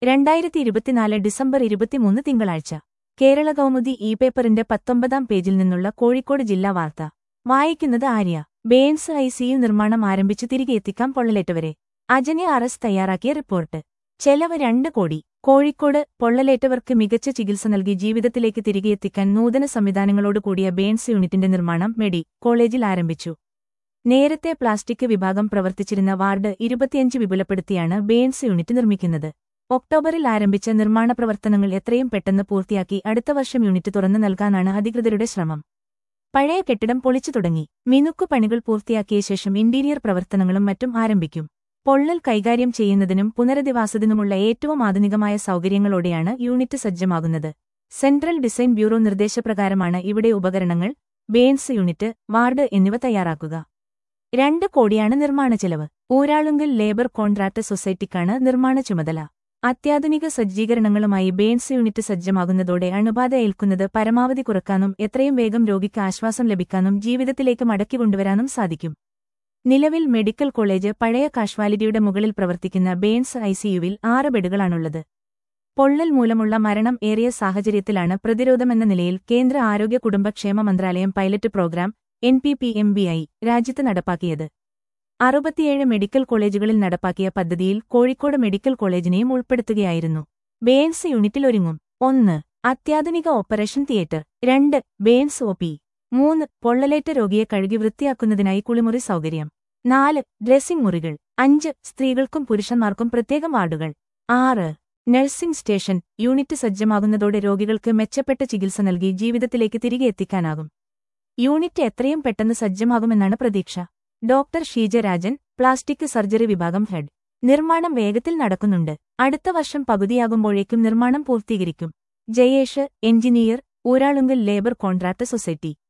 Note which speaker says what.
Speaker 1: രണ്ടായിരത്തി ഇരുപത്തിനാല് ഡിസംബർ ഇരുപത്തിമൂന്ന് തിങ്കളാഴ്ച കേരള കൗമുദി ഇ പേപ്പറിന്റെ പത്തൊമ്പതാം പേജിൽ നിന്നുള്ള കോഴിക്കോട് ജില്ലാ വാർത്ത വായിക്കുന്നത് ആര്യ ബേൺസ് ഐ സിയു നിർമ്മാണം ആരംഭിച്ചു തിരികെ എത്തിക്കാം പൊള്ളലേറ്റവരെ അജനെ അറസ് തയ്യാറാക്കിയ റിപ്പോർട്ട് ചെലവ് രണ്ട് കോടി കോഴിക്കോട് പൊള്ളലേറ്റവർക്ക് മികച്ച ചികിത്സ നൽകി ജീവിതത്തിലേക്ക് തിരികെ എത്തിക്കാൻ നൂതന സംവിധാനങ്ങളോട് കൂടിയ ബേൺസ് യൂണിറ്റിന്റെ നിർമ്മാണം മെഡി കോളേജിൽ ആരംഭിച്ചു നേരത്തെ പ്ലാസ്റ്റിക് വിഭാഗം പ്രവർത്തിച്ചിരുന്ന വാർഡ് ഇരുപത്തിയഞ്ച് വിപുലപ്പെടുത്തിയാണ് ബേൺസ് യൂണിറ്റ് നിർമ്മിക്കുന്നത് ഒക്ടോബറിൽ ആരംഭിച്ച നിർമ്മാണ പ്രവർത്തനങ്ങൾ എത്രയും പെട്ടെന്ന് പൂർത്തിയാക്കി അടുത്ത വർഷം യൂണിറ്റ് തുറന്നു നൽകാനാണ് അധികൃതരുടെ ശ്രമം പഴയ കെട്ടിടം പൊളിച്ചു തുടങ്ങി മിനുക്കു പണികൾ പൂർത്തിയാക്കിയ ശേഷം ഇന്റീരിയർ പ്രവർത്തനങ്ങളും മറ്റും ആരംഭിക്കും പൊള്ളൽ കൈകാര്യം ചെയ്യുന്നതിനും പുനരധിവാസത്തിനുമുള്ള ഏറ്റവും ആധുനികമായ സൗകര്യങ്ങളോടെയാണ് യൂണിറ്റ് സജ്ജമാകുന്നത് സെൻട്രൽ ഡിസൈൻ ബ്യൂറോ നിർദ്ദേശപ്രകാരമാണ് ഇവിടെ ഉപകരണങ്ങൾ ബേൺസ് യൂണിറ്റ് വാർഡ് എന്നിവ തയ്യാറാക്കുക രണ്ട് കോടിയാണ് നിർമ്മാണ ചെലവ് ഊരാളുങ്കൽ ലേബർ കോൺട്രാക്ട് സൊസൈറ്റിക്കാണ് നിർമ്മാണ ചുമതല അത്യാധുനിക സജ്ജീകരണങ്ങളുമായി ബേൺസ് യൂണിറ്റ് സജ്ജമാകുന്നതോടെ അണുബാധ ഏൽക്കുന്നത് പരമാവധി കുറക്കാനും എത്രയും വേഗം രോഗിക്ക് ആശ്വാസം ലഭിക്കാനും ജീവിതത്തിലേക്ക് മടക്കി കൊണ്ടുവരാനും സാധിക്കും നിലവിൽ മെഡിക്കൽ കോളേജ് പഴയ കാഷ്വാലിറ്റിയുടെ മുകളിൽ പ്രവർത്തിക്കുന്ന ബേൺസ് ഐസിയുവിൽ ആറ് ബെഡുകളാണുള്ളത് പൊള്ളൽ മൂലമുള്ള മരണം ഏറിയ സാഹചര്യത്തിലാണ് പ്രതിരോധമെന്ന നിലയിൽ കേന്ദ്ര ആരോഗ്യ കുടുംബക്ഷേമ മന്ത്രാലയം pilot program N P P M B I രാജ്യത്ത് നടപ്പാക്കിയത് അറുപത്തിയേഴ് മെഡിക്കൽ കോളേജുകളിൽ നടപ്പാക്കിയ പദ്ധതിയിൽ കോഴിക്കോട് മെഡിക്കൽ കോളേജിനെയും ഉൾപ്പെടുത്തുകയായിരുന്നു ബേൺസ് യൂണിറ്റിൽ ഒരുങ്ങും ഒന്ന് അത്യാധുനിക ഓപ്പറേഷൻ തിയേറ്റർ രണ്ട് ബേൺസ് ഒ പി മൂന്ന് പൊള്ളലേറ്റ രോഗിയെ കഴുകി വൃത്തിയാക്കുന്നതിനായി കുളിമുറി സൗകര്യം നാല് ഡ്രസ്സിംഗ് മുറികൾ അഞ്ച് സ്ത്രീകൾക്കും പുരുഷന്മാർക്കും പ്രത്യേകം വാർഡുകൾ ആറ് നഴ്സിംഗ് സ്റ്റേഷൻ യൂണിറ്റ് സജ്ജമാകുന്നതോടെ രോഗികൾക്ക് മെച്ചപ്പെട്ട ചികിത്സ നൽകി ജീവിതത്തിലേക്ക് തിരികെ എത്തിക്കാനാകും യൂണിറ്റ് എത്രയും പെട്ടെന്ന് സജ്ജമാകുമെന്നാണ് പ്രതീക്ഷ ഡോക്ടർ ഷീജരാജൻ പ്ലാസ്റ്റിക് സർജറി വിഭാഗം ഹെഡ് നിർമ്മാണം വേഗത്തിൽ നടക്കുന്നുണ്ട് അടുത്ത വർഷം പകുതിയാകുമ്പോഴേക്കും നിർമ്മാണം പൂർത്തീകരിക്കും Jayesh engineer Uralungal labour contract society